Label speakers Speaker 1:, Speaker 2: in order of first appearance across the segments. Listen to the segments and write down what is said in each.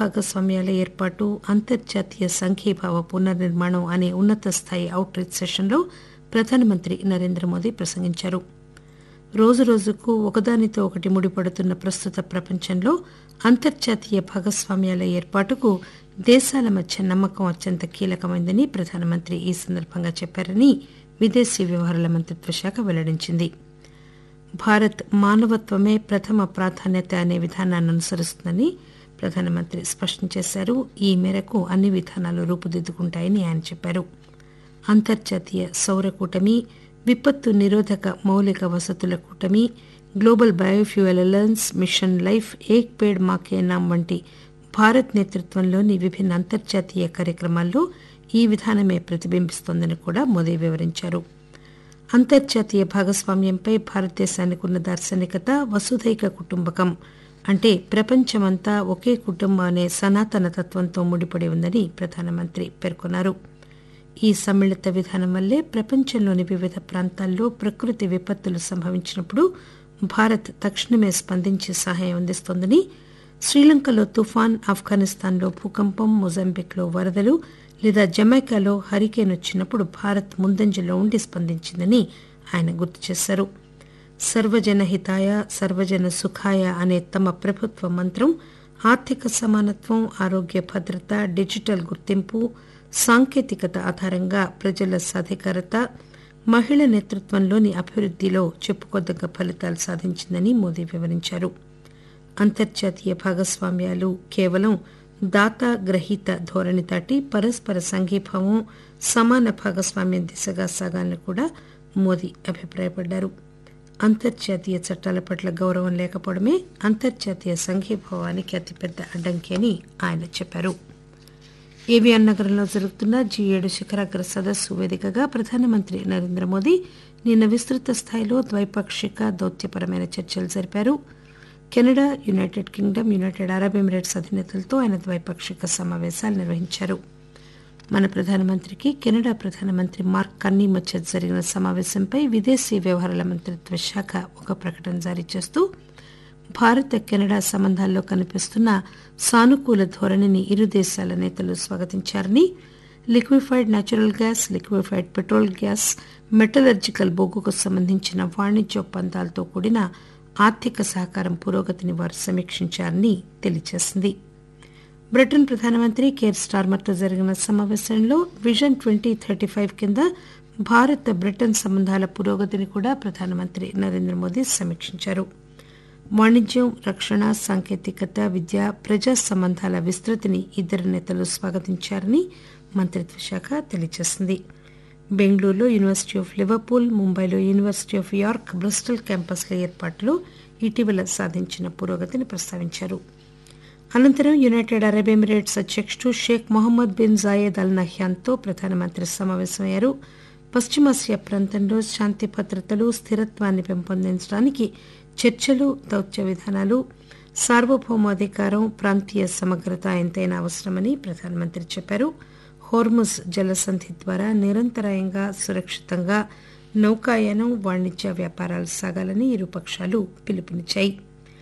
Speaker 1: భాగస్వామ్యాల ఏర్పాటు అంతర్జాతీయ సంఘీభావ పునర్నిర్మాణం అనే ఉన్నత స్థాయి అవుట్ రీచ్ సెషన్లో ప్రధానమంత్రి నరేంద్ర మోదీ ప్రసంగించారు రోజురోజుకు ఒకదానితో ఒకటి ముడిపడుతున్న ప్రస్తుత ప్రపంచంలో అంతర్జాతీయ భాగస్వామ్యాల ఏర్పాటుకు దేశాల మధ్య నమ్మకం అత్యంత కీలకమైందని ప్రధానమంత్రి ఈ సందర్భంగా చెప్పారని విదేశీ వ్యవహారాల మంత్రిత్వ శాఖ వెల్లడించింది భారత్ మానవత్వమే ప్రథమ ప్రాధాన్యత అనే విధానాన్ని అనుసరిస్తుందని ప్రధానమంత్రి స్పష్టం చేశారు ఈ మేరకు అన్ని విధానాలు రూపుదిద్దుకుంటాయని ఆయన చెప్పారు అంతర్జాతీయ సౌర కూటమి విపత్తు నిరోధక మౌలిక వసతుల కూటమి global biofuel alliance mission life Ek Ped Maa Ke Naam వంటి భారత్ నేతృత్వంలోని విభిన్న అంతర్జాతీయ కార్యక్రమాల్లో ఈ విధానమే ప్రతిబింబిస్తోందని కూడా మోదీ వివరించారు అంతర్జాతీయ భాగస్వామ్యంపై భారతదేశానికి ఉన్న దార్శనికత వసుధైక కుటుంబకం అంటే ప్రపంచమంతా ఒకే కుటుంబం అనే సనాతన తత్వంతో ముడిపడి ఉందని ప్రధానమంత్రి పేర్కొన్నారు ఈ సమ్మిళిత విధానం వల్లే ప్రపంచంలోని వివిధ ప్రాంతాల్లో ప్రకృతి విపత్తులు సంభవించినప్పుడు భారత్ తక్షణమే స్పందించి సహాయం అందిస్తోందని శ్రీలంకలో తుఫాన్ ఆఫ్ఘనిస్తాన్లో భూకంపం మొజాంబిక్లో వరదలు లేదా జమైకాలో హరికేన్ వచ్చినప్పుడు భారత్ ముందంజలో ఉండి స్పందించిందని ఆయన గుర్తు చేశారు సర్వజన హితాయ సర్వజన సుఖాయ అనే తమ ప్రభుత్వ మంత్రం ఆర్థిక సమానత్వం ఆరోగ్య భద్రత డిజిటల్ గుర్తింపు సాంకేతికత ఆధారంగా ప్రజల సాధికారత మహిళ నేతృత్వంలోని అభివృద్దిలో చెప్పుకోదగ్గ ఫలితాలు సాధించిందని మోదీ వివరించారు అంతర్జాతీయ భాగస్వామ్యాలు కేవలం దాత గ్రహీత ధోరణి దాటి పరస్పర సంఘీభావం సమాన భాగస్వామ్యం దిశగా సాగాలని కూడా మోదీ అభిప్రాయపడ్డారు అంతర్జాతీయ చట్టాల పట్ల గౌరవం లేకపోవడమే అంతర్జాతీయ సంఘీభావానికి అతిపెద్ద అడ్డంకి అని ఆయన చెప్పారు ఏవిఆర్ నగరంలో జరుగుతున్న జీ ఏడు శిఖరాగ్ర సదస్సు వేదికగా ప్రధానమంత్రి నరేంద్ర మోదీ నిన్న విస్తృత స్థాయిలో ద్వైపాక్షిక దౌత్యపరమైన చర్చలు జరిపారు Canada United Kingdom United Arab Emirates అధినేతలతో ఆయన ద్వైపాక్షిక సమావేశాలు నిర్వహించారు మన ప్రధానమంత్రికి కెనడా ప్రధానమంత్రి మార్క్ కన్నీ మధ్య జరిగిన సమావేశంపై విదేశీ వ్యవహారాల మంత్రిత్వ శాఖ ఒక ప్రకటన జారీ చేస్తూ భారత కెనడా సంబంధాల్లో కనిపిస్తున్న సానుకూల ధోరణిని ఇరు దేశాల నేతలు స్వాగతించారని liquefied natural gas liquefied petrol gas metallurgical బొగ్గుకు సంబంధించిన వాణిజ్య ఒప్పందాలతో కూడిన ఆర్థిక సహకారం పురోగతిని వారు సమీక్షించారని తెలియజేసింది బ్రిటన్ ప్రధానమంత్రి కేర్ స్టార్మర్తో జరిగిన సమావేశంలో విజన్ ట్వంటీ థర్టీ ఫైవ్ కింద భారత్ బ్రిటన్ సంబంధాల పురోగతిని కూడా ప్రధానమంత్రి నరేంద్ర మోదీ సమీక్షించారు వాణిజ్యం రక్షణ సాంకేతికత విద్య ప్రజా సంబంధాల విస్తృతిని ఇద్దరు నేతలు స్వాగతించారని మంత్రిత్వ శాఖ తెలియజేసింది బెంగళూరులో యూనివర్సిటీ ఆఫ్ లివర్పూల్ ముంబైలో యూనివర్సిటీ ఆఫ్ యార్క్ బ్రిస్టల్ క్యాంపస్ల ఏర్పాటులో ఇటీవల సాధించిన పురోగతిని ప్రస్తావించారు అనంతరం యునైటెడ్ అరబ్ ఎమిరేట్స్ అధ్యక్షుడు Sheikh Mohamed bin Zayed Al నహ్యాన్తో ప్రధానమంత్రి సమావేశమయ్యారు పశ్చిమాసియా ప్రాంతంలో శాంతి భద్రతలు స్థిరత్వాన్ని పెంపొందించడానికి చర్చలు దౌత్య విధానాలు సార్వభౌమాధికారం ప్రాంతీయ సమగ్రత ఎంతైనా అవసరమని ప్రధానమంత్రి చెప్పారు హోర్ముజ్ జలసంధి ద్వారా నిరంతరాయంగా సురక్షితంగా నౌకాయానం వాణిజ్య వ్యాపారాలు సాగాలని ఇరు పక్షాలు పిలుపునిచ్చాయి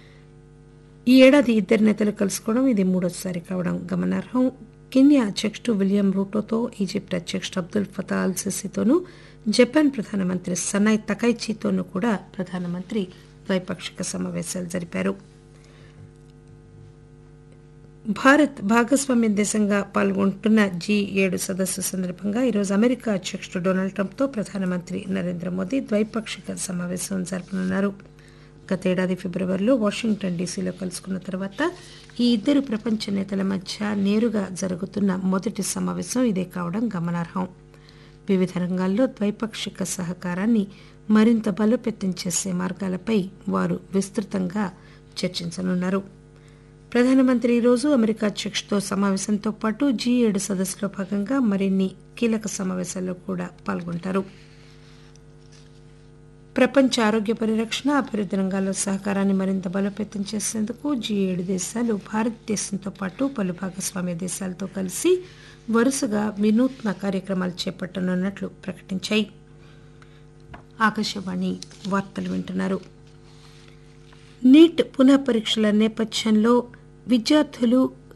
Speaker 1: ఈ ఏడాది ఇద్దరు నేతలు కలుసుకోవడం ఇది మూడోసారి కావడం గమనార్హం కెన్యా అధ్యక్షుడు విలియం రూటోతో ఈజిప్ట్ అధ్యక్షుడు అబ్దుల్ ఫతా అల్ సిసితోనూ జపాన్ ప్రధానమంత్రి సనాయ్ తకైచీతోనూ కూడా ప్రధానమంత్రి ద్వైపాక్షిక సమావేశాలు జరిపారు భారత్ భాగస్వామ్య దేశంగా పాల్గొంటున్న జీ ఏడు సదస్సు సందర్భంగా ఈరోజు అమెరికా అధ్యక్షుడు డొనాల్డ్ ట్రంప్తో ప్రధానమంత్రి నరేంద్ర మోదీ ద్వైపాక్షిక సమావేశం జరపనున్నారు గతేడాది ఫిబ్రవరిలో వాషింగ్టన్ డీసీలో కలుసుకున్న తర్వాత ఈ ఇద్దరు ప్రపంచ నేతల మధ్య నేరుగా జరుగుతున్న మొదటి సమావేశం ఇదే కావడం గమనార్హం వివిధ రంగాల్లో ద్వైపాక్షిక సహకారాన్ని మరింత బలోపేతం చేసే మార్గాలపై వారు విస్తృతంగా చర్చించనున్నారు ప్రధానమంత్రి ఈరోజు అమెరికా అధ్యక్షుడితో సమావేశంతో పాటు జీ ఏడు సదస్సులో భాగంగా మరిన్ని కీలక సమావేశాల్లో కూడా పాల్గొంటారు ప్రపంచ ఆరోగ్య పరిరక్షణ అభివృద్ధి రంగాల్లో సహకారాన్ని మరింత బలోపేతం చేసేందుకు జీ ఏడు దేశాలు భారతదేశంతో పాటు పలు భాగస్వామ్య దేశాలతో కలిసి వరుసగా వినూత్న కార్యక్రమాలు చేపట్టనున్నట్లు ప్రకటించాయి ఆకాశవాణి వార్తలు వింటున్నారు నీట్ పునః పరీక్షల నేపథ్యంలో విద్యార్థులు